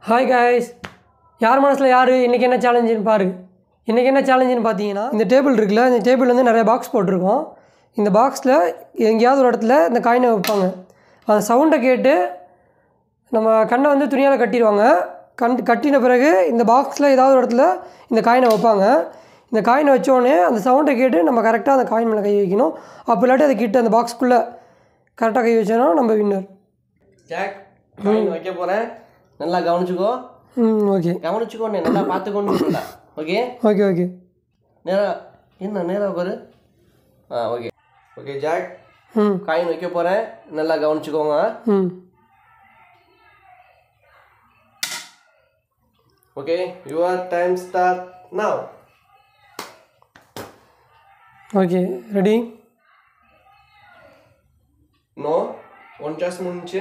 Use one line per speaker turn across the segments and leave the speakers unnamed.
Hi guys யார் மனசில் யார் இன்றைக்கி என்ன சேலஞ்சுன்னு பாரு இன்றைக்கி என்ன சேலஞ்சுன்னு பார்த்தீங்கன்னா இந்த டேபிள் இருக்குல்ல இந்த டேபிள் வந்து நிறைய பாக்ஸ் போட்டிருக்கோம் இந்த பாக்ஸில் எங்கேயாவது ஒரு இடத்துல இந்த காயினை வைப்பாங்க அந்த சவுண்டை கேட்டு நம்ம கண்ணை வந்து துணியால் கட்டிடுவாங்க கண் கட்டின பிறகு இந்த பாக்ஸில் ஏதாவது ஒரு இடத்துல இந்த காயினை வைப்பாங்க இந்த காயினை வச்சோடனே அந்த சவுண்டை கேட்டு நம்ம கரெக்டாக அந்த காயின் மேலே கை வைக்கணும் அப்போ இல்லாட்டி அதை கிட்ட அந்த பாக்ஸ்க்குள்ளே கரெக்டாக கை வச்சோன்னா நம்ம வின்னர்
ஜாக் காயின் வைக்க போகிறேன் நல்லா கவனிச்சுக்கோ
ம் ஓகே
கவனிச்சுக்கோண்ணே நல்லா பார்த்துக்கோன்னு சொல்லல ஓகே
ஓகே ஓகே
நேரா என்ன நேரா உட்காரு ஆ ஓகே ஓகே ஜாக்
ம்
காயின் வைக்க போகிறேன் நல்லா கவனிச்சுக்கோங்க
ம்
okay your time start now
okay ready
no one chance முடிஞ்சு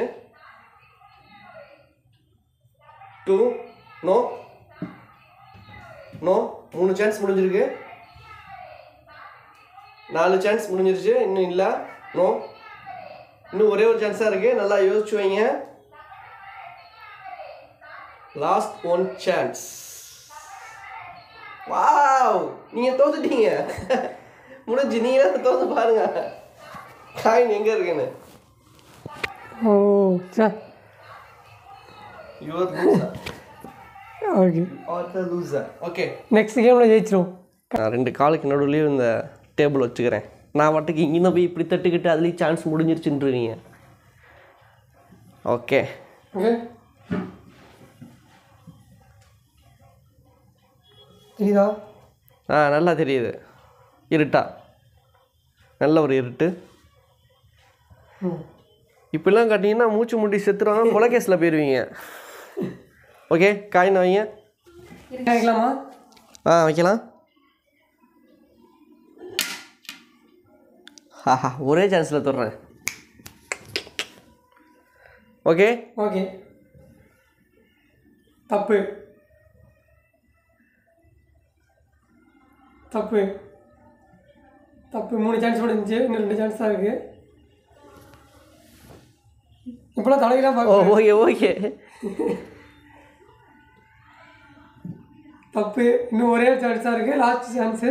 டூ நோ நோ மூணு சான்ஸ் முடிஞ்சிருக்கு நாலு சான்ஸ் முடிஞ்சிருச்சு இன்னும் இல்லை நோ இன்னும் ஒரே ஒரு சான்ஸாக இருக்குது நல்லா யோசிச்சு வைங்க லாஸ்ட் ஒன் சான்ஸ் வாவ் நீங்கள் தோத்துட்டீங்க முடிஞ்சு நீங்களே தோத்து பாருங்க காயின் எங்கே இருக்குன்னு
oh sir
You are loser.
Okay
You are the loser. Okay.
Next கேமில் ஜெயிச்சிரும்
நான் ரெண்டு காலுக்கு நடுவுலையும் இந்த டேபிள் வச்சுக்கிறேன் நான் வாட்டுக்கு இங்கே போய் இப்படி தட்டுக்கிட்டு அதுலேயும் சான்ஸ் முடிஞ்சிருச்சுன்றீங்க ஓகே
ஓகே தெரியுதா
ஆ நல்லா தெரியுது இருட்டா நல்ல ஒரு இருட்டு
ம்
இப்படிலாம் காட்டிங்கன்னா மூச்சு முட்டி செத்துருவாங்க கொலகேஸில் போயிடுவீங்க ஓகே காயின் வைங்க
கேட்கலாமா
ஆ வைக்கலாம் ஆஹா ஒரே சான்ஸில் தொடுறேன் ஓகே
ஓகே தப்பு தப்பு தப்பு மூணு சான்ஸ் முடிஞ்சுச்சு இன்னும் ரெண்டு சான்ஸ் தான் இருக்குது இப்போலாம் தலையெல்லாம்
ஓ
பார்க்க
ஓகே ஓகே
தப்பு இன்னும் ஒரே சான்ஸ் தான் இருக்குது லாஸ்ட் சான்ஸு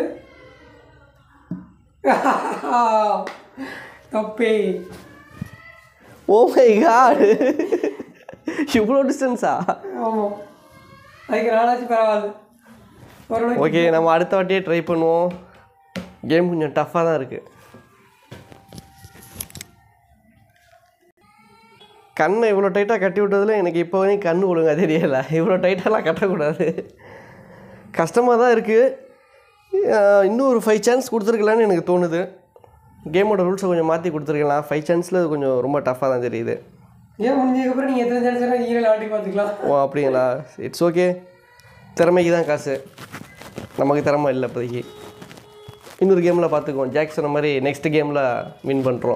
தப்பே
ஓ மை காட் இவ்வளோ டிஸ்டன்ஸா
ஆமாம் அதுக்கு நாளாச்சு பரவாயில்ல ஓரளவுக்கு
ஓகே நம்ம அடுத்த வாட்டியே ட்ரை பண்ணுவோம் கேம் கொஞ்சம் டஃப்பாக தான் இருக்குது கண்ணை இவ்வளோ டைட்டாக கட்டி விட்டதில் எனக்கு இப்போ வரையும் கண் ஒழுங்கா தெரியலை இவ்வளோ டைட்டாலாம் கட்டக்கூடாது கஷ்டமாக தான் இருக்குது இன்னும் ஒரு ஃபைவ் சான்ஸ் கொடுத்துருக்கலான்னு எனக்கு தோணுது கேமோட ரூல்ஸை கொஞ்சம் மாற்றி கொடுத்துருக்கலாம் ஃபைவ் சான்ஸில் அது கொஞ்சம் ரொம்ப டஃப்பாக தான் தெரியுது
ஏன் முடிஞ்சதுக்கப்புறம் நீங்கள் எத்தனை சான்ஸ் வேணால் நீங்களே ஆட்டி பார்த்துக்கலாம்
ஓ அப்படிங்களா இட்ஸ் ஓகே திறமைக்கு தான் காசு நமக்கு திறமை இல்லை இப்போதைக்கு இன்னொரு கேமில் பார்த்துக்குவோம் ஜாக் சொன்ன மாதிரி நெக்ஸ்ட் கேமில் வின் பண்ணுறோம்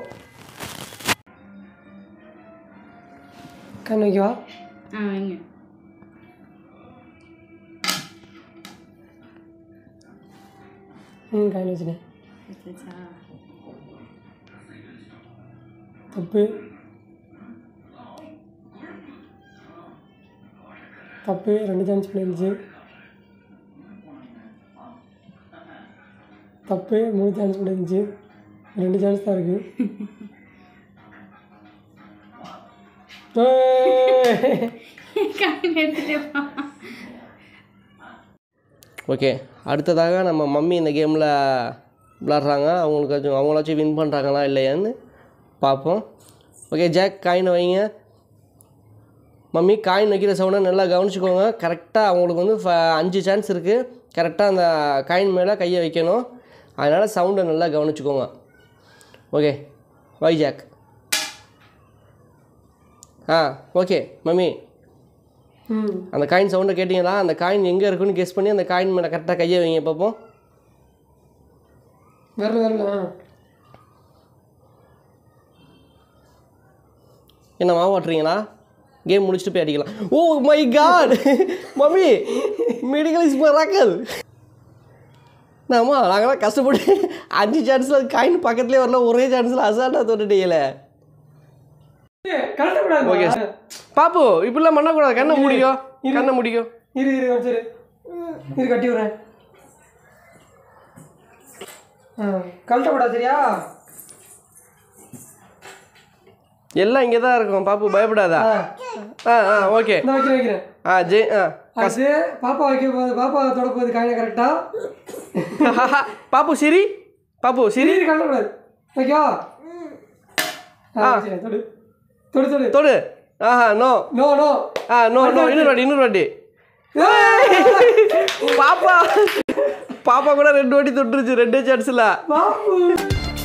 கண் வைக்கவா
ஆ வைங்க
ம் காயின் வச்சுட்டேன்
வச்சாச்சா?
தப்பு தப்பு ரெண்டு சான்ஸ் பண்ணிருந்துச்சு தப்பு மூணு சான்ஸ் பண்ணிருந்துச்சு ரெண்டு சான்ஸ் தான் இருக்கு ஏய்!
காயின் எடுத்துட்டே வா.
ஓகே அடுத்ததாக நம்ம மம்மி இந்த கேமில் விளாட்றாங்க அவங்களுக்காச்சும் அவங்களாச்சும் வின் பண்ணுறாங்களா இல்லையான்னு பார்ப்போம் ஓகே ஜாக் காயின் வைங்க மம்மி காயின் வைக்கிற சவுண்டை நல்லா கவனிச்சுக்கோங்க கரெக்டாக அவங்களுக்கு வந்து ஃப- அஞ்சு சான்ஸ் இருக்குது கரெக்டாக அந்த காயின் மேலே கையை வைக்கணும் அதனால் சவுண்டை நல்லா கவனிச்சுக்கோங்க ஓகே வை ஜாக் ஆ ஓகே மம்மி
ம்
அந்த காயின் சவுண்டை கேட்டிங்களா அந்த காயின் எங்கே இருக்குன்னு கெஸ் பண்ணி அந்த காயின் மேலே கரெக்டாக கையை வைங்க பார்ப்போம்
வரல வரல ஆ
என்ன மாவாட்டுறீங்களா கேம் முடிச்சுட்டு போய் அடிக்கலாம் oh my God mummy medical is miracle ஆமாம் நாங்களாம் கஷ்டப்பட்டு அஞ்சு சான்ஸில் காயின் பக்கத்துலேயே வரல ஒரே சான்ஸில் அசால்ட்டாக தொட்டுட்டீங்களே
கழட்டக்கூடாது
ஓகே பாப்பு இப்படிலாம் பண்ணக்கூடாது கண்ணை முடிக்கோ கண்ணை முடிக்கோ
இரு இரு கொஞ்சம் இரு இரு கட்டி விடுறேன் ஆ கழட்டக்கூடாது சரியா
எல்லாம் இங்கே தான் இருக்கும் பாப்பு பயப்படாதா
ஆ
ஆ ஆ ஓகே
இந்த வைக்கிறேன் வைக்கிறேன்
ஆ ஜெய் ஆ
அது பாப்பா வைக்க போகுது பாப்பா தொட போகுது காயினை கரெக்டா
பாப்பு சிரி பாப்பு சிரி
இரு கழட்டக்கூடாது ஓகேவா ஆ சரி தொடு தொடு தொடு
தொடு ஆஹா நோ
நோ நோ
ஆ நோ நோ இன்னொரு வாட்டி இன்னொரு வாட்டி பாப்பா பாப்பா கூட ரெண்டு வாட்டி தொட்டுருச்சு ரெண்டே சான்ஸ்ல
பாப்பு